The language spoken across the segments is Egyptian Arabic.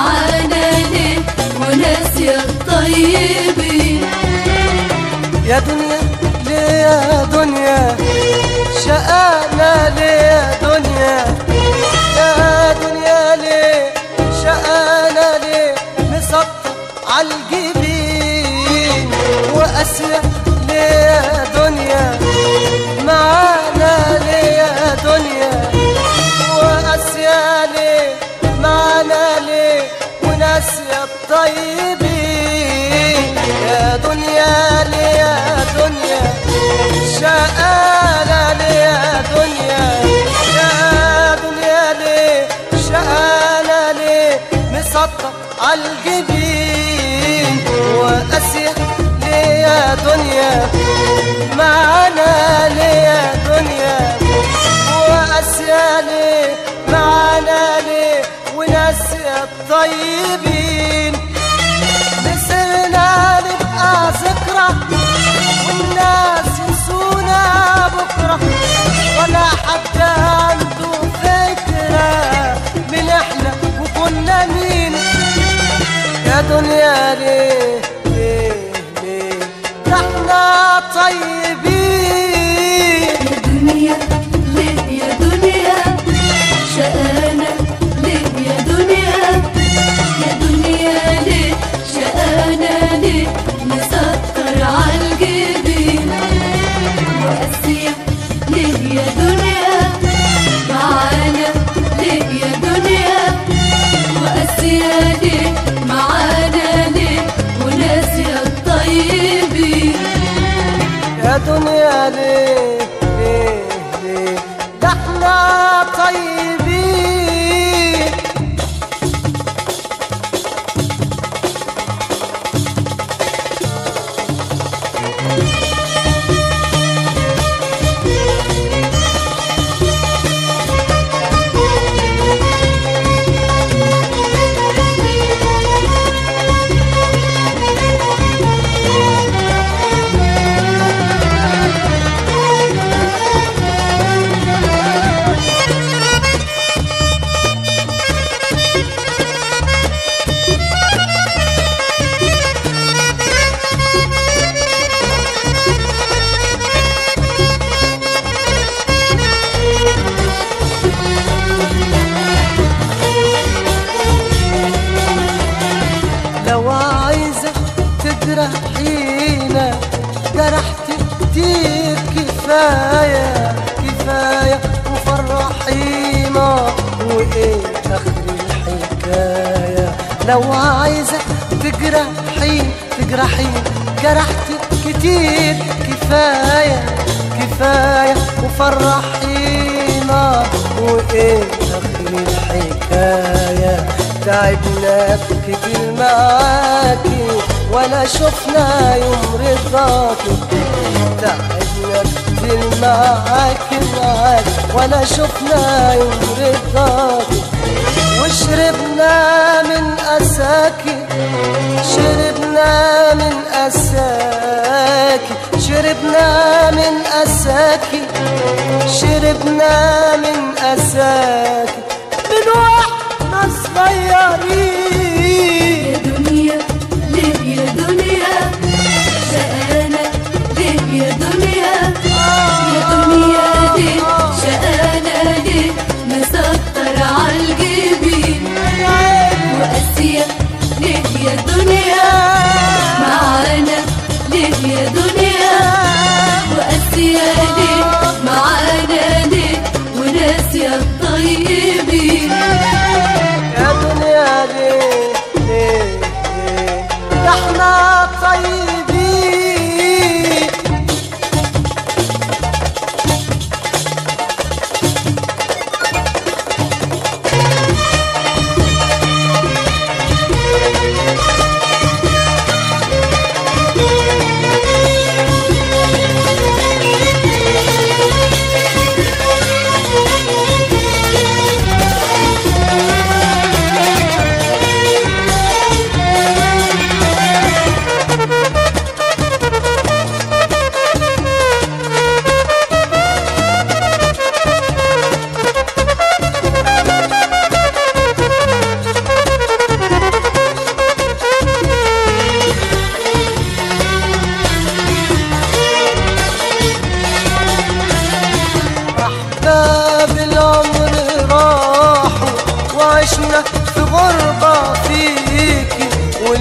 معانا ليه وناسية الطيبين يا دنيا ليه يا دنيا شقانا ليه يا دنيا يا دنيا ليه شقانا ليه مسطر عالجبين وأسيا ليه يا دنيا معانا ليه يا دنيا وأسيا ليه معانا ليه وناسيا الطيبين يا دنيا ليه يا دنيا شقانا ليه يا دنيا يا دنيا ليه شقانا ليه مسطر عالجبين وأسيا ليه يا دنيا معانا ليه يا دنيا وأسيا ليه معانا ليه وناسيا الطيبين نسينا نبقى ذكرى والناس ينسونا بكرة ولا حد عنده فكرة من احنا وكنا مين يا دنيا ليه ليه ليه ده احنا طيبين يا دنيا ليه يا دنيا شقانا ليه يا دنيا يا دنيا ليه شقانا ليه مسكر عالجبين وقاسية ليه يا دنيا معانا ليه يا دنيا وقاسية ليه معانا ليه وناسية الطيبين يا دنيا ليه ليه ليه ده احنا طيبين لو عايزة تجرحينا جرحت كتير كفاية كفاية وفرحينا وإيه آخر الحكاية لو عايزة تجرحين تجرحين جرحت كتير كفاية كفاية وفرحينا وإيه آخر الحكاية تعبنا كتير معاكي ولا شفنا يوم رضاكي تعبنا كتير معاكي معاكي ولا شفنا يوم رضاكي وشربنا من أساكي شربنا من أساكي شربنا من أساكي شربنا من أساكي من واحنا صغيرين يا دنيا ليه يا دنيا شقانا ليه يا دنيا يا دنيا ليه شقانا ليه مسطر عالجبين وقاسية ليه يا دنيا معانا ليه يا دنيا وقاسية ليه معانا ليه وناسية الطيبين يا دنيا ليه ليه ليه ده احنا طيبين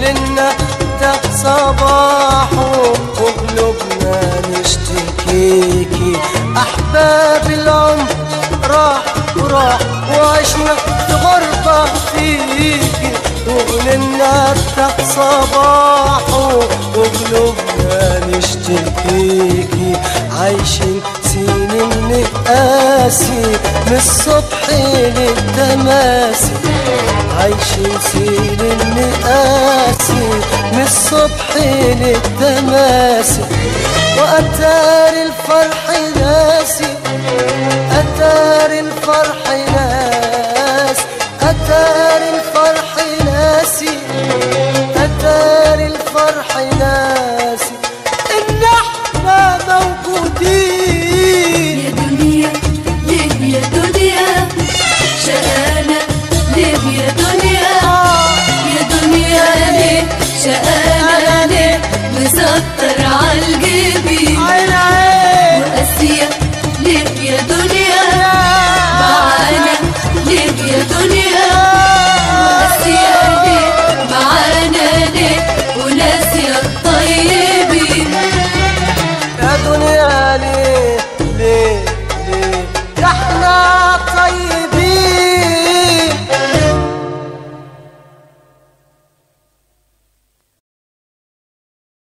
ولنا ده صباحه وقلوبنا نشتكيكي أحباب العمر راح وراح وعشنا في غربة فيكي وقلنا ده صباحه وقلوبنا نشتكيكي عايشين سنين نقاسي من الصبح للتماسي عايشين سنين نقاسي من الصبح للتماسي وأتار الفرح ناسي أتار الفرح ناس أتار الفرح ناسي أتار الفرح ناسي